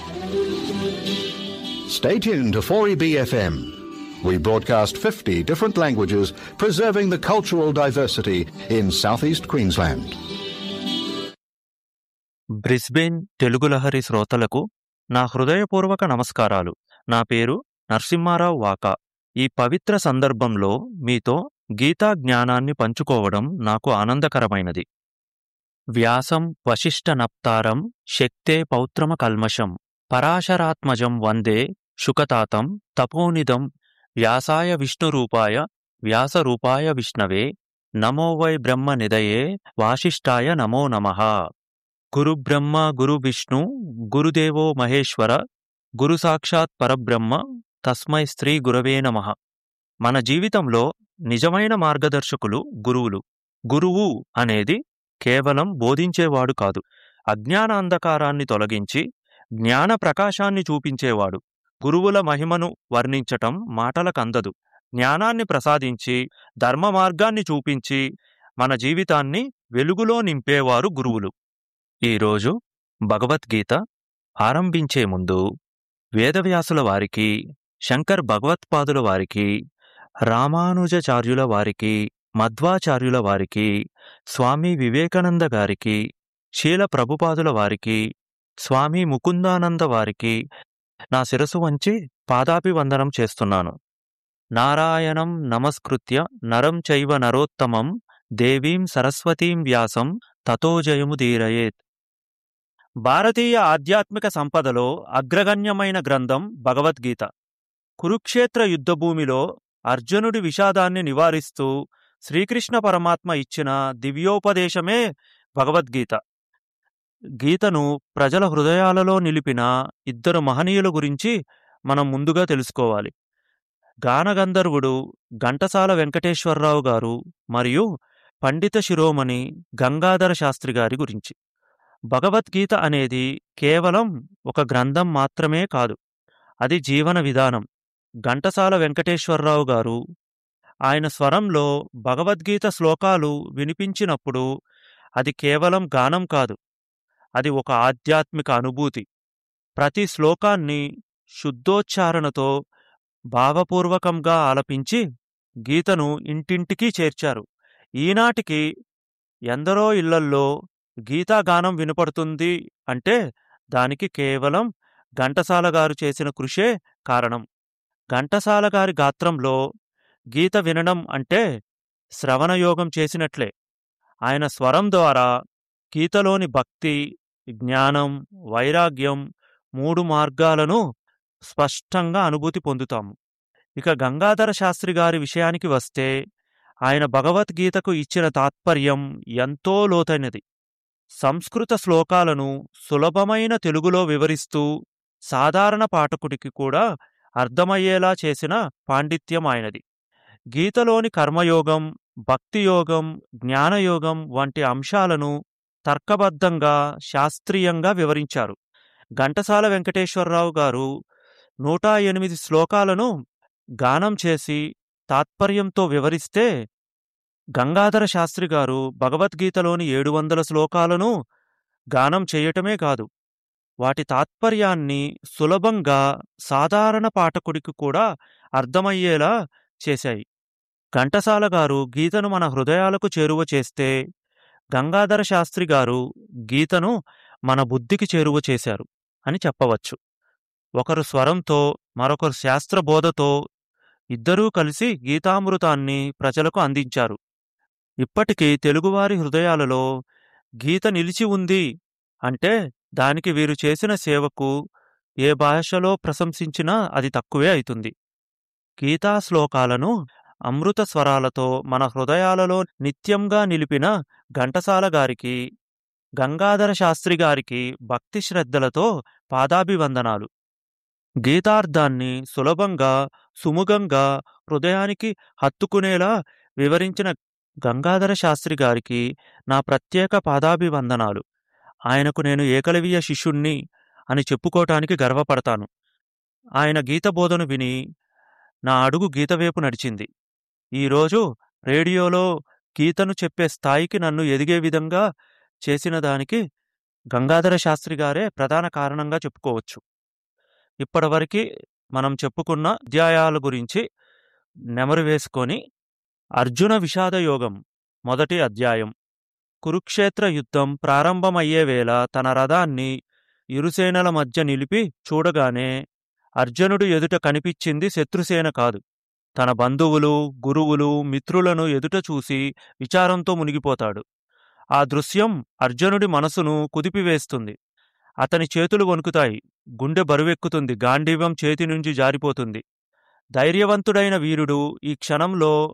Stay tuned to 4EBFM. We broadcast 50 different languages, preserving the cultural diversity in southeast Queensland. Brisbane Telugu Lahari శ్రోతలకు నా హృదయపూర్వక నమస్కారాలు నా పేరు నరసింహారావు వాకా ఈ పవిత్ర సందర్భంలో మీతో గీతా జ్ఞానాన్ని పంచుకోవడం నాకు ఆనందకరమైనది వ్యాసం వశిష్ట నప్తారం శక్తే పౌత్రమ కల్మషం పరాశరాత్మజం వందే శుకతాతం తపోనిదం వ్యాసాయ విష్ణురూపాయ వ్యాసరూపాయ విష్ణవే నమో వై బ్రహ్మ నిదయే వాసిష్ఠాయ నమో నమః గురు బ్రహ్మ గురు విష్ణు గురుదేవో మహేశ్వర గురు సాక్షాత్ పరబ్రహ్మ తస్మై స్త్రీ గురవే నమః మన జీవితంలో నిజమైన మార్గదర్శకులు గురువులు గురువు అనేది కేవలం బోధించేవాడు కాదు అజ్ఞాన అంధకారాన్ని తొలగించి జ్ఞాన ప్రకాశాన్ని చూపించేవాడు గురువుల మహిమను వర్ణించటం మాటలకందదు జ్ఞానాన్ని ప్రసాదించి ధర్మ మార్గాన్ని చూపించి మన జీవితాన్ని వెలుగులో నింపేవారు గురువులు ఈరోజు భగవద్గీత ఆరంభించే ముందు వేదవ్యాసుల వారికి శంకర్ భగవత్పాదుల వారికి రామానుజాచార్యుల వారికి మధ్వాచార్యుల వారికి స్వామి వివేకానంద గారికి శీల ప్రభుపాదుల వారికి స్వామి ముకుందానంద వారికి నా శిరసు వంచి పాదాభివందనం చేస్తున్నాను నారాయణం నమస్కృత్య నరం చైవ నరోత్తమం దేవీం సరస్వతీం వ్యాసం తతో జయము దీరయేత్ భారతీయ ఆధ్యాత్మిక సంపదలో అగ్రగణ్యమైన గ్రంథం భగవద్గీత కురుక్షేత్ర యుద్ధభూమిలో అర్జునుడి విషాదాన్ని నివారిస్తూ శ్రీకృష్ణ పరమాత్మ ఇచ్చిన దివ్యోపదేశమే భగవద్గీత గీతను ప్రజల హృదయాలలో నిలిపిన ఇద్దరు మహనీయుల గురించి మనం ముందుగా తెలుసుకోవాలి గానగంధర్వుడు ఘంటసాల వెంకటేశ్వరరావు గారు మరియు పండిత శిరోమణి గంగాధర శాస్త్రి గారి గురించి భగవద్గీత అనేది కేవలం ఒక గ్రంథం మాత్రమే కాదు అది జీవన విధానం ఘంటసాల వెంకటేశ్వరరావు గారు ఆయన స్వరంలో భగవద్గీత శ్లోకాలు వినిపించినప్పుడు అది కేవలం గానం కాదు అది ఒక ఆధ్యాత్మిక అనుభూతి ప్రతి శ్లోకాన్ని శుద్ధోచ్చారణతో భావపూర్వకంగా ఆలపించి గీతను ఇంటింటికి చేర్చారు ఈనాటికి ఎందరో ఇళ్లల్లో గీతాగానం వినపడుతుంది అంటే దానికి కేవలం ఘంటసాల గారు చేసిన కృషే కారణం ఘంటసాల గారి గాత్రంలో గీత వినడం అంటే శ్రవణయోగం చేసినట్లే ఆయన స్వరం ద్వారా గీతలోని భక్తి జ్ఞానం వైరాగ్యం మూడు మార్గాలను స్పష్టంగా అనుభూతి పొందుతాము ఇక గంగాధర శాస్త్రి గారి విషయానికి వస్తే ఆయన భగవద్గీతకు ఇచ్చిన తాత్పర్యం ఎంతో లోతైనది సంస్కృత శ్లోకాలను సులభమైన తెలుగులో వివరిస్తూ సాధారణ పాఠకుడికి కూడా అర్థమయ్యేలా చేసిన పాండిత్యం ఆయనది గీతలోని కర్మయోగం భక్తియోగం జ్ఞానయోగం వంటి అంశాలను తర్కబద్ధంగా శాస్త్రీయంగా వివరించారు ఘంటసాల వెంకటేశ్వరరావు గారు నూట ఎనిమిది శ్లోకాలను గానం చేసి తాత్పర్యంతో వివరిస్తే గంగాధర శాస్త్రి గారు భగవద్గీతలోని ఏడు వందల శ్లోకాలను గానం చేయటమే కాదు వాటి తాత్పర్యాన్ని సులభంగా సాధారణ పాఠకుడికి కూడా అర్థమయ్యేలా చేశాయి ఘంటసాల గారు గీతను మన హృదయాలకు చేరువ చేస్తే గంగాధర శాస్త్రి గారు గీతను మన బుద్ధికి చేరువ చేశారు అని చెప్పవచ్చు ఒకరు స్వరంతో మరొకరు శాస్త్రబోధతో ఇద్దరూ కలిసి గీతామృతాన్ని ప్రజలకు అందించారు ఇప్పటికీ తెలుగువారి హృదయాలలో గీత నిలిచి ఉంది అంటే దానికి వీరు చేసిన సేవకు ఏ భాషలో ప్రశంసించినా అది తక్కువే అవుతుంది గీతా శ్లోకాలను అమృత స్వరాలతో మన హృదయాలలో నిత్యంగా నిలిపిన ఘంటసాల గారికి గంగాధర శాస్త్రి గారికి భక్తి శ్రద్ధలతో పాదాభివందనాలు గీతార్థాన్ని సులభంగా సుముఖంగా హృదయానికి హత్తుకునేలా వివరించిన గంగాధర శాస్త్రి గారికి నా ప్రత్యేక పాదాభివందనాలు ఆయనకు నేను ఏకలవ్య శిష్యుణ్ణి అని చెప్పుకోటానికి గర్వపడతాను ఆయన గీత బోధను విని నా అడుగు గీతవైపు నడిచింది ఈరోజు రేడియోలో గీతను చెప్పే స్థాయికి నన్ను ఎదిగే విధంగా చేసిన దానికి గంగాధర శాస్త్రి గారే ప్రధాన కారణంగా చెప్పుకోవచ్చు ఇప్పటివరకు మనం చెప్పుకున్న అధ్యాయాల గురించి నెమరు వేసుకొని అర్జున విషాద యోగం మొదటి అధ్యాయం కురుక్షేత్ర యుద్ధం ప్రారంభమయ్యే వేళ తన రథాన్ని ఇరుసేనల మధ్య నిలిపి చూడగానే అర్జునుడు ఎదుట కనిపించింది శత్రుసేన కాదు తన బంధువులు గురువులు మిత్రులను ఎదుట చూసి విచారంతో మునిగిపోతాడు ఆ దృశ్యం అర్జునుడి మనసును కుదిపివేస్తుంది అతని చేతులు వణుకుతాయి గుండె బరువెక్కుతుంది గాంధీవం చేతి నుంచి జారిపోతుంది ధైర్యవంతుడైన వీరుడు ఈ క్షణంలో